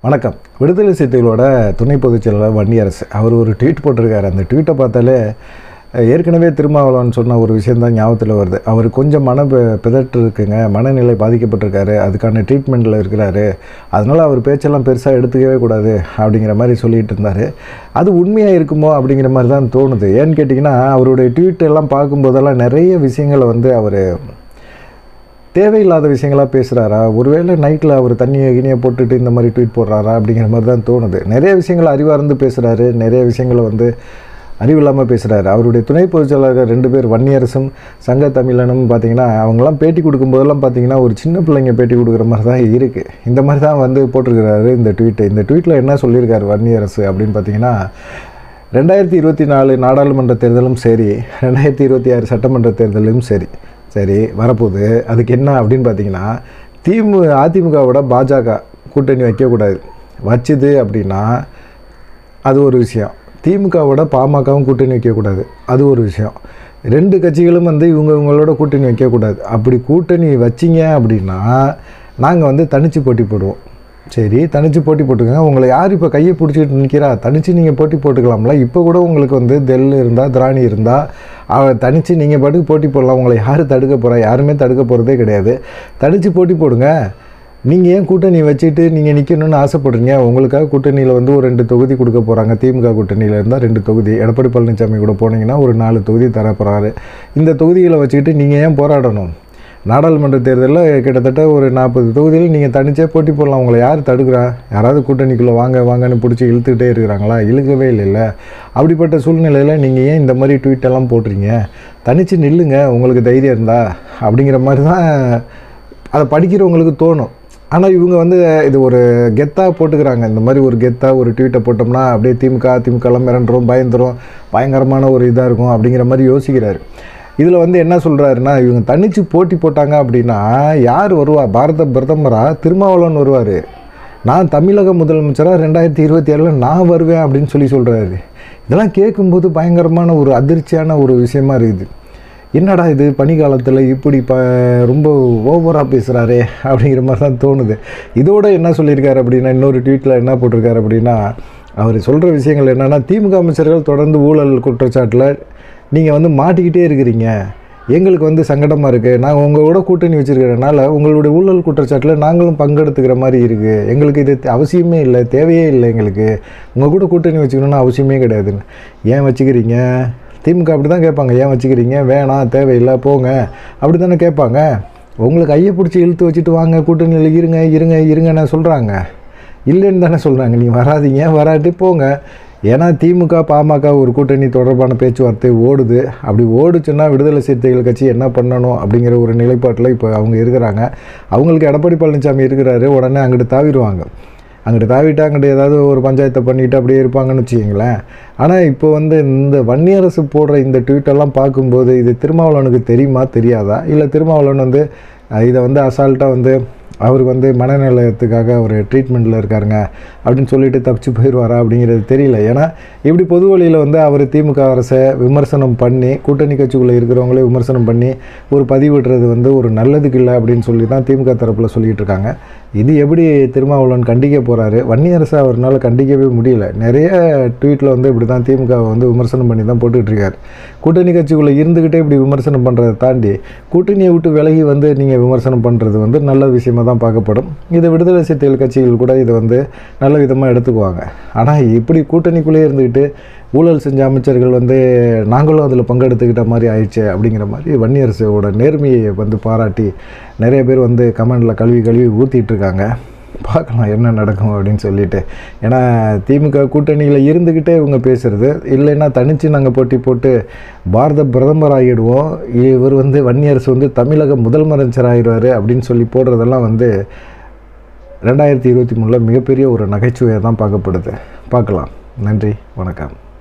வணக்கம் விடுதலை சிறுத்தைகளோட துணை பொதுச் செயலாளர் வன்னியரசு அவர் ஒரு ட்வீட் போட்டிருக்காரு அந்த ட்வீட்டை பார்த்தாலே அஹ், ஏற்கனவே திருமாவளவன் சொன்ன ஒரு விஷயந்தான் ஞாபகத்தில் வருது அவர் கொஞ்சம் மன பி- பிதற்று இருக்குங்க மனநிலை பாதிக்கப்பட்டிருக்காரு அதுக்கான ட்ரீட்மெண்ட்டில் இருக்கிறாரு அதனால் அவர் பேச்செல்லாம் பெருசாக எடுத்துக்கவே கூடாது அப்படிங்கிற மாதிரி சொல்லிட்டு இருந்தார் அது உண்மையாக இருக்குமோ அப்படிங்கிற மாதிரி தான் தோணுது ஏன்னு கேட்டிங்கன்னா அவருடைய ட்வீட் எல்லாம் பார்க்கும்போதெல்லாம் நிறைய விஷயங்களை வந்து அவர் தேவையில்லாத விஷயங்களா பேசுகிறாரா ஒருவேளை நைட்டில் அவர் தண்ணியை கிணியை போட்டுட்டு இந்த மாதிரி ட்வீட் போடுறாரா அப்படிங்கிற மாதிரி தான் தோணுது நிறைய விஷயங்களை அறிவார்ந்து பேசுகிறாரு நிறைய விஷயங்களை வந்து அறிவில்லாமல் பேசுகிறாரு அவருடைய துணை பொதுச் செயலாளர் ரெண்டு பேர் வன்னியரசும் சங்க தமிழனும் பார்த்தீங்கன்னா அவங்களாம் பேட்டி கொடுக்கும்போதெல்லாம் பார்த்தீங்கன்னா ஒரு சின்ன பிள்ளைங்க பேட்டி கொடுக்குற மாதிரி தான் இருக்குது இந்த மாதிரி தான் வந்து போட்டிருக்கிறாரு இந்த ட்வீட்டு இந்த ட்வீட்டில் என்ன சொல்லியிருக்காரு வன்னியரசு அப்படின்னு பார்த்தீங்கன்னா ரெண்டாயிரத்தி இருபத்தி நாலு நாடாளுமன்ற தேர்தலும் சரி ரெண்டாயிரத்தி இருபத்தி ஆறு சட்டமன்ற தேர்தலும் சரி சரி வரப்போகுது அதுக்கு என்ன அப்படின்னு பார்த்தீங்கன்னா திமு அதிமுகவோட பாஜக கூட்டணி வைக்கக்கூடாது வச்சுது அப்படின்னா அது ஒரு விஷயம் திமுகவோட பாமகவும் கூட்டணி வைக்கக்கூடாது அது ஒரு விஷயம் ரெண்டு கட்சிகளும் வந்து இவங்க இவங்களோட கூட்டணி வைக்கக்கூடாது அப்படி கூட்டணி வச்சிங்க அப்படின்னா நாங்கள் வந்து தனிச்சு போட்டி போடுவோம் சரி தனிச்சு போட்டி போட்டுக்கோங்க உங்களை யார் இப்போ கையை பிடிச்சிட்டு நிற்கிறா தனிச்சு நீங்கள் போட்டி போட்டுக்கலாம்ல இப்போ கூட உங்களுக்கு வந்து தெல் இருந்தால் திராணி இருந்தால் அவ தனிச்சு நீங்கள் பாட்டுக்கு போட்டி போடலாம் உங்களை யார் தடுக்க போகிறா யாருமே தடுக்க போகிறதே கிடையாது தனிச்சு போட்டி போடுங்க நீங்கள் ஏன் கூட்டணி வச்சுட்டு நீங்கள் நிற்கணும்னு ஆசைப்படுறீங்க உங்களுக்காக கூட்டணியில் வந்து ஒரு ரெண்டு தொகுதி கொடுக்க போகிறாங்க திமுக கூட்டணியில் இருந்தால் ரெண்டு தொகுதி எடப்பாடி பழனிசாமி கூட போனீங்கன்னா ஒரு நாலு தொகுதி தர போகிறாரு இந்த தொகுதிகளை வச்சுக்கிட்டு நீங்கள் ஏன் போராடணும் நாடாளுமன்ற தேர்தலில் கிட்டத்தட்ட ஒரு நாற்பது தொகுதியில் நீங்கள் தனிச்சே போட்டி போடலாம் உங்களை யார் தடுக்கிறா யாராவது கூட்டணிக்குள்ளே வாங்க வாங்கன்னு பிடிச்சி இழுத்துக்கிட்டே இருக்கிறாங்களா இழுக்கவே இல்லைல்ல அப்படிப்பட்ட சூழ்நிலையில் நீங்கள் ஏன் இந்த மாதிரி ட்வீட் எல்லாம் போடுறீங்க தனிச்சு நில்லுங்க உங்களுக்கு தைரியம் இருந்தா அப்படிங்கிற மாதிரி தான் அதை படிக்கிறவங்களுக்கு தோணும் ஆனால் இவங்க வந்து இது ஒரு கெத்தாக போட்டுக்கிறாங்க இந்த மாதிரி ஒரு கெத்தாக ஒரு ட்வீட்டை போட்டோம்னா அப்படியே திமுக அதிமுகலாம் மிரண்டுரும் பயந்துரும் பயங்கரமான ஒரு இதாக இருக்கும் அப்படிங்கிற மாதிரி யோசிக்கிறாரு இதில் வந்து என்ன சொல்கிறாருன்னா இவங்க தனிச்சு போட்டி போட்டாங்க அப்படின்னா யார் வருவா பாரத பிரதமராக திருமாவளவன் வருவார் நான் தமிழக முதலமைச்சராக ரெண்டாயிரத்தி இருபத்தி ஏழில் நான் வருவேன் அப்படின்னு சொல்லி சொல்கிறாரு இதெல்லாம் கேட்கும்போது பயங்கரமான ஒரு அதிர்ச்சியான ஒரு விஷயமா இருக்குது என்னடா இது பனிக்காலத்தில் இப்படி ப ரொம்ப ஓவராக பேசுகிறாரே அப்படிங்கிற மாதிரி தான் தோணுது இதோட என்ன சொல்லியிருக்காரு அப்படின்னா இன்னொரு ட்வீட்டில் என்ன போட்டிருக்காரு அப்படின்னா அவர் சொல்கிற விஷயங்கள் என்னென்னா திமுக அமைச்சர்கள் தொடர்ந்து ஊழல் குற்றச்சாட்டில் நீங்கள் வந்து மாட்டிக்கிட்டே இருக்கிறீங்க எங்களுக்கு வந்து சங்கடமாக இருக்குது நாங்கள் உங்களோட கூட்டணி வச்சுருக்கிறனால உங்களுடைய ஊழல் குற்றச்சாட்டில் நாங்களும் பங்கெடுத்துக்கிற மாதிரி இருக்குது எங்களுக்கு இது தே- அவசியமே இல்லை தேவையே இல்லை எங்களுக்கு உங்கள் கூட கூட்டணி வச்சுக்கணும்னு அவசியமே கிடையாதுன்னு ஏன் வச்சுக்கிறீங்க திமுக அப்படி தான் கேட்பாங்க ஏன் வச்சுக்கிறீங்க வேணாம் தேவையில்லை போங்க அப்படி தானே கேட்பாங்க உங்களுக்கு கையை பிடிச்சி இழுத்து வச்சுட்டு வாங்க கூட்டணியில் இருங்க இருங்க இருங்கன்னு சொல்கிறாங்க இல்லைன்னு தானே சொல்கிறாங்க நீ வராதீங்க வராட்டி போங்க ஏன்னா திமுக பாமக ஒரு கூட்டணி தொடர்பான பேச்சுவார்த்தை ஓடுது அப்படி ஓடுச்சுன்னா விடுதலை சிறுத்தைகள் கட்சி என்ன பண்ணணும் அப்படிங்கிற ஒரு நிலைப்பாட்டில் இப்போ அவங்க இருக்கிறாங்க அவங்களுக்கு எடப்பாடி பழனிசாமி இருக்கிறாரு உடனே அங்கிட்டு தாவிடுவாங்க அங்கிட்டு தாவிட்டு அங்கிட்டு ஏதாவது ஒரு பஞ்சாயத்தை பண்ணிட்டு அப்படியே இருப்பாங்கன்னு வச்சுக்கிங்களேன் ஆனால் இப்போ வந்து இந்த வன்னியரசு போடுற இந்த ட்வீட்டெல்லாம் பார்க்கும்போது இது திருமாவளவனுக்கு தெரியுமா தெரியாதா இல்லை திருமாவளவன் வந்து அஹ், இதை வந்து அசால்ட்டாக வந்து அவருக்கு வந்து மனநிலையத்துக்காக ஒரு ட்ரீட்மெண்ட்டில் இருக்காருங்க அப்படின்னு சொல்லிட்டு தப்பிச்சு போயிடுவாரா அப்படிங்கிறது தெரியல ஏன்னா இப்படி பொது வழியில் வந்து அவர் திமுக அரசை விமர்சனம் பண்ணி கூட்டணி கட்சிக்குள்ளே இருக்கிறவங்களே விமர்சனம் பண்ணி ஒரு பதிவிடுறது வந்து ஒரு நல்லதுக்கு இல்லை அப்படின்னு சொல்லி தான் திமுக தரப்பில் சொல்லிகிட்டு இருக்காங்க இது எப்படி திருமாவளவன் கண்டிக்க போகிறாரு வன்னியரசை அவரால் கண்டிக்கவே முடியல நிறைய ட்வீட்டில் வந்து இப்படி தான் திமுகவை வந்து விமர்சனம் பண்ணி தான் போட்டுட்டு இருக்காரு கூட்டணி கட்சிக்குள்ளே இருந்துக்கிட்டே இப்படி விமர்சனம் பண்ணுறதை தாண்டி கூட்டணியை விட்டு விலகி வந்து நீங்கள் விமர்சனம் பண்ணுறது வந்து நல்ல விஷயமா தான் பார்க்கப்படும் இது விடுதலை சிறுத்தைகள் கட்சிகள் கூட இதை வந்து நல்ல விதமாக எடுத்துக்குவாங்க ஆனால் இப்படி கூட்டணிக்குள்ளேயே இருந்துக்கிட்டு ஊழல் செஞ்ச அமைச்சர்கள் வந்து நாங்களும் அதில் பங்கெடுத்துக்கிட்ட மாதிரி ஆயிடுச்சு அப்படிங்கிற மாதிரி வன்னியரசோட நேர்மையை வந்து பாராட்டி நிறைய பேர் வந்து கமெண்டில் கழுவி கழுவி ஊற்றிட்டு இருக்காங்க பார்க்கலாம் என்ன நடக்கும் அப்படின்னு சொல்லிட்டு ஏன்னா திமுக கூட்டணியில் இருந்துக்கிட்டே இவங்க பேசுகிறது இல்லைன்னா தனித்து நாங்கள் போட்டி போட்டு பாரத பிரதமர் ஆகிடுவோம் இவர் வந்து வன்னியரசு வந்து தமிழக முதலமைச்சர் ஆகிடுவார் அப்படின்னு சொல்லி போடுறதெல்லாம் வந்து ரெண்டாயிரத்தி இருபத்தி மூணில் மிகப்பெரிய ஒரு நகைச்சுவையாக தான் பார்க்கப்படுது பார்க்கலாம் நன்றி வணக்கம்